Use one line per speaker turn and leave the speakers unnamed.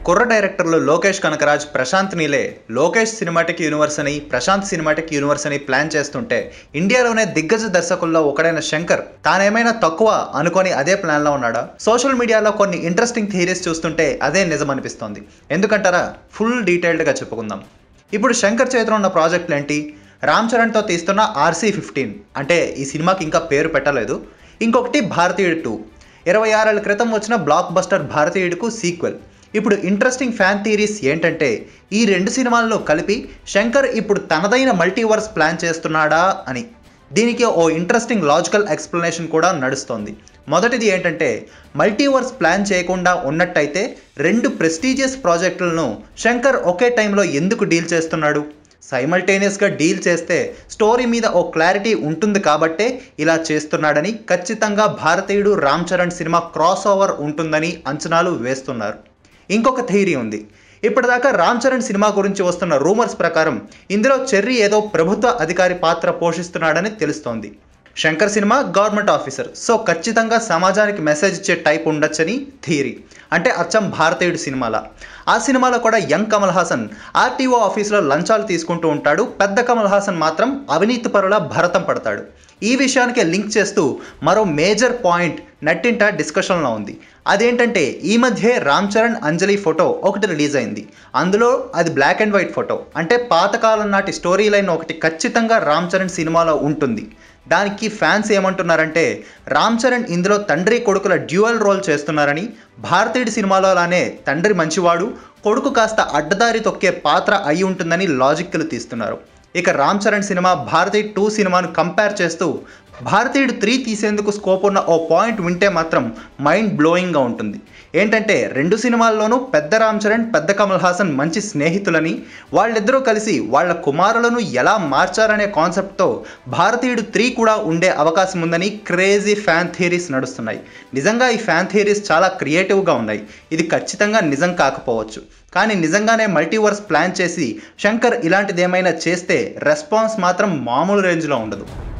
కుర్ర డైరెక్టర్లు లోకేష్ కనకరాజ్ ప్రశాంత్ నీలే లోకేష్ సినిమాటిక్ యూనివర్స్ అని ప్రశాంత్ సినిమాటిక్ యూనివర్స్ అని ప్లాన్ చేస్తుంటే ఇండియాలోనే దిగ్గజ దర్శకుల్లో ఒకడైన శంకర్ తానేమైనా తక్కువ అనుకొని అదే ప్లాన్లో ఉన్నాడా సోషల్ మీడియాలో కొన్ని ఇంట్రెస్టింగ్ థియరీస్ చూస్తుంటే అదే నిజం అనిపిస్తోంది ఎందుకంటారా ఫుల్ డీటెయిల్డ్గా చెప్పుకుందాం ఇప్పుడు శంకర్ చేతిలో ఉన్న ప్రాజెక్టులు ఏంటి రామ్ చరణ్తో తీస్తున్న ఆర్సీ ఫిఫ్టీన్ అంటే ఈ సినిమాకి ఇంకా పేరు పెట్టలేదు ఇంకొకటి భారతీయుడు టూ ఇరవై ఆరేళ్ల క్రితం వచ్చిన బ్లాక్ బస్టర్ భారతీయుడుకు సీక్వెల్ ఇప్పుడు ఇంట్రెస్టింగ్ ఫ్యాన్ థీరీస్ ఏంటంటే ఈ రెండు సినిమాల్లో కలిపి శంకర్ ఇప్పుడు తనదైన మల్టీవర్స్ ప్లాన్ చేస్తున్నాడా అని దీనికి ఓ ఇంట్రెస్టింగ్ లాజికల్ ఎక్స్ప్లెనేషన్ కూడా నడుస్తోంది మొదటిది ఏంటంటే మల్టీవర్స్ ప్లాన్ చేయకుండా ఉన్నట్టయితే రెండు ప్రెస్టీజియస్ ప్రాజెక్టులను శంకర్ ఒకే టైంలో ఎందుకు డీల్ చేస్తున్నాడు సైమల్టేనియస్గా డీల్ చేస్తే స్టోరీ మీద ఓ క్లారిటీ ఉంటుంది కాబట్టే ఇలా చేస్తున్నాడని ఖచ్చితంగా Bharateeyudu Ram Charan cinema crossover ఉంటుందని అంచనాలు వేస్తున్నారు ఇంకొక థియరీ ఉంది ఇప్పటిదాకా రామ్ చరణ్ సినిమా గురించి వస్తున్న రూమర్స్ ప్రకారం ఇందులో చెర్రీ ఏదో ప్రభుత్వ అధికారి పాత్ర పోషిస్తున్నాడని తెలుస్తోంది Shankar cinema government officer so ఖచ్చితంగా సమాజానికి మెసేజ్ ఇచ్చే టైప్ ఉండొచ్చని థియరీ అంటే అచ్చం భారతీయుడు సినిమాల ఆ సినిమాలో కూడా యంగ్ కమల్ హాసన్ ఆర్టీఓ ఆఫీస్లో లంచాలు తీసుకుంటూ ఉంటాడు పెద్ద కమల్ హాసన్ మాత్రం అవినీతి పరుల భరతం పడతాడు ఈ విషయానికి లింక్ చేస్తూ మరో మేజర్ పాయింట్ నట్టింట డిస్కషన్లో ఉంది అదేంటంటే ఈ మధ్య రామ్ చరణ్ అంజలి ఫోటో ఒకటి రిలీజ్ అయింది అందులో అది బ్లాక్ అండ్ వైట్ ఫోటో అంటే పాతకాలం నాటి స్టోరీ లైన్ ఒకటి ఖచ్చితంగా రామ్ చరణ్ సినిమాలో ఉంటుంది దానికి ఫ్యాన్స్ ఏమంటున్నారంటే రామ్ చరణ్ ఇందులో తండ్రి కొడుకుల డ్యూయల్ రోల్ చేస్తున్నారని భారతీయుడి సినిమాలో లానే తండ్రి మంచివాడు కొడుకు కాస్త అడ్డదారి తొక్కే పాత్ర అయి ఉంటుందని లాజిక్లు తీస్తున్నారు ఇక రామ్ చరణ్ సినిమా భారతీయ టూ సినిమాను కంపేర్ చేస్తూ భారతీయుడు త్రీ తీసేందుకు స్కోప్ ఉన్న ఓ పాయింట్ వింటే మాత్రం మైండ్ బ్లోయింగ్గా ఉంటుంది ఏంటంటే రెండు సినిమాల్లోనూ పెద్ద రామ్ చరణ్ పెద్ద కమల్ హాసన్ మంచి స్నేహితులని వాళ్ళిద్దరూ కలిసి వాళ్ళ కుమారులను ఎలా మార్చారనే కాన్సెప్ట్తో భారతీయుడు త్రీ కూడా ఉండే అవకాశం ఉందని క్రేజీ ఫ్యాన్ థియరీస్ నడుస్తున్నాయి నిజంగా ఈ ఫ్యాన్ థియరీస్ చాలా క్రియేటివ్గా ఉన్నాయి ఇది ఖచ్చితంగా నిజం కాకపోవచ్చు కానీ నిజంగానే మల్టీవర్స్ ప్లాన్ చేసి శంకర్ ఇలాంటిది ఏమైనా చేస్తే రెస్పాన్స్ మాత్రం మామూలు రేంజ్లో ఉండదు